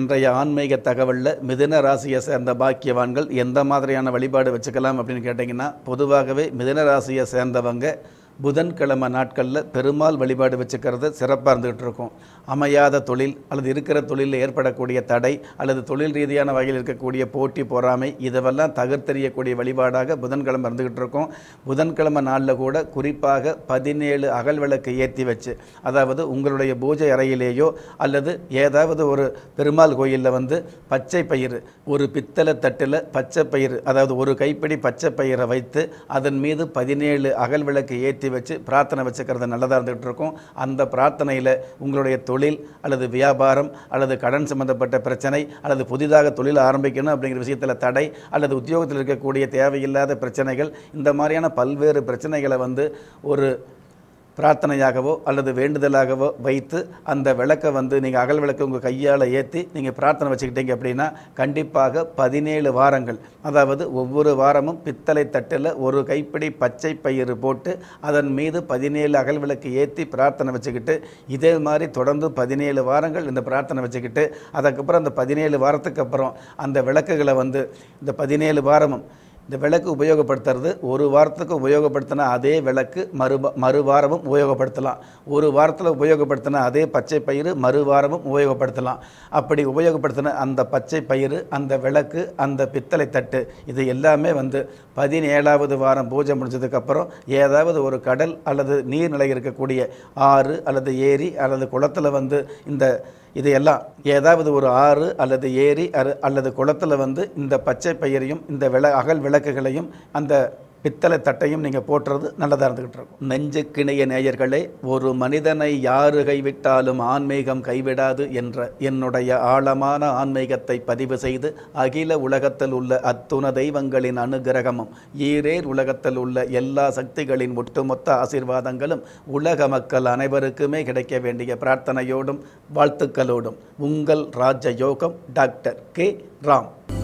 இன்றைய ஆன்மீக தகவலில் மிதுன ராசியை சேர்ந்த பாக்கியவான்கள் எந்த மாதிரியான வழிபாடு வச்சுக்கலாம் அப்படின்னு கேட்டிங்கன்னா பொதுவாகவே மிதுன ராசியை சேர்ந்தவங்க புதன்கிழமை நாட்களில் பெருமாள் வழிபாடு வச்சுக்கிறது சிறப்பாக இருந்துகிட்டு இருக்கும் அமையாத தொழில் அல்லது இருக்கிற தொழிலில் ஏற்படக்கூடிய தடை அல்லது தொழில் ரீதியான வகையில் இருக்கக்கூடிய போட்டி பொறாமை இதெல்லாம் தகர்த்தெறியக்கூடிய வழிபாடாக புதன்கிழமை இருந்துகிட்டு இருக்கும் புதன்கிழமை நாளில் கூட குறிப்பாக பதினேழு அகல் விளக்கு ஏற்றி வச்சு அதாவது உங்களுடைய பூஜை அறையிலேயோ அல்லது ஏதாவது ஒரு பெருமாள் கோயிலில் வந்து பச்சை பயிறு ஒரு பித்தளை தட்டில் பச்சை பயிறு அதாவது ஒரு கைப்பிடி பச்சை பயிரை வைத்து அதன் மீது பதினேழு அகல் விளக்கு ஏற்றி வச்சு பிரார்த்தனை வச்சுக்கிறது நல்லதாக இருந்துகிட்டு இருக்கும் அந்த பிரார்த்தனையில் உங்களுடைய தொழில் அல்லது வியாபாரம் அல்லது கடன் சம்பந்தப்பட்ட பிரச்சனை அல்லது புதிதாக தொழில் ஆரம்பிக்கணும் அப்படிங்கிற விஷயத்தில் தடை அல்லது உத்தியோகத்தில் இருக்கக்கூடிய தேவையில்லாத பிரச்சனைகள் இந்த மாதிரியான பல்வேறு பிரச்சனைகளை வந்து ஒரு பிரார்த்தனையாகவோ அல்லது வேண்டுதலாகவோ வைத்து அந்த விளக்கை வந்து நீங்கள் அகல் விளக்கு உங்கள் கையால் ஏற்றி நீங்கள் பிரார்த்தனை வச்சுக்கிட்டீங்க அப்படின்னா கண்டிப்பாக பதினேழு வாரங்கள் அதாவது ஒவ்வொரு வாரமும் பித்தளை தட்டில் ஒரு கைப்பிடி பச்சை பயிறு போட்டு அதன் மீது பதினேழு அகல் விளக்கு ஏற்றி பிரார்த்தனை வச்சுக்கிட்டு இதே மாதிரி தொடர்ந்து பதினேழு வாரங்கள் இந்த பிரார்த்தனை வச்சுக்கிட்டு அதுக்கப்புறம் அந்த பதினேழு வாரத்துக்கு அப்புறம் அந்த விளக்குகளை வந்து இந்த பதினேழு வாரமும் இந்த விளக்கு உபயோகப்படுத்துறது ஒரு வாரத்துக்கு உபயோகப்படுத்தின அதே விளக்கு மறு மறு வாரமும் உபயோகப்படுத்தலாம் ஒரு வாரத்தில் உபயோகப்படுத்தின அதே பச்சை பயிறு மறு வாரமும் உபயோகப்படுத்தலாம் அப்படி உபயோகப்படுத்தின அந்த பச்சை பயிறு அந்த விளக்கு அந்த பித்தளை தட்டு இது எல்லாமே வந்து பதினேழாவது வாரம் பூஜை முடிஞ்சதுக்கப்புறம் ஏதாவது ஒரு கடல் அல்லது நீர்நிலை இருக்கக்கூடிய ஆறு அல்லது ஏரி அல்லது குளத்தில் வந்து இந்த இதையெல்லாம் ஏதாவது ஒரு ஆறு அல்லது ஏரி அரு- அல்லது குளத்தில் வந்து இந்த பச்சை பயிரையும் இந்த விள அகல் விளக்குகளையும் அந்த பித்தளை தட்டையும் நீங்கள் போட்டுறது நல்லதாக இருந்துகிட்டு இருக்கும் நெஞ்சுக்கிணைய நேயர்களே ஒரு மனிதனை யாரு கைவிட்டாலும் ஆன்மீகம் கைவிடாது என்ற என்னுடைய ஆழமான ஆன்மீகத்தை பதிவு செய்து அகில உலகத்தில் உள்ள அத்துண தெய்வங்களின் அனுகிரகமும் ஈரேர் உலகத்தில் உள்ள எல்லா சக்திகளின் ஒட்டுமொத்த ஆசீர்வாதங்களும் உலக மக்கள் அனைவருக்குமே கிடைக்க வேண்டிய பிரார்த்தனையோடும் வாழ்த்துக்களோடும் உங்கள் ராஜ யோகம் டாக்டர் கே ராம்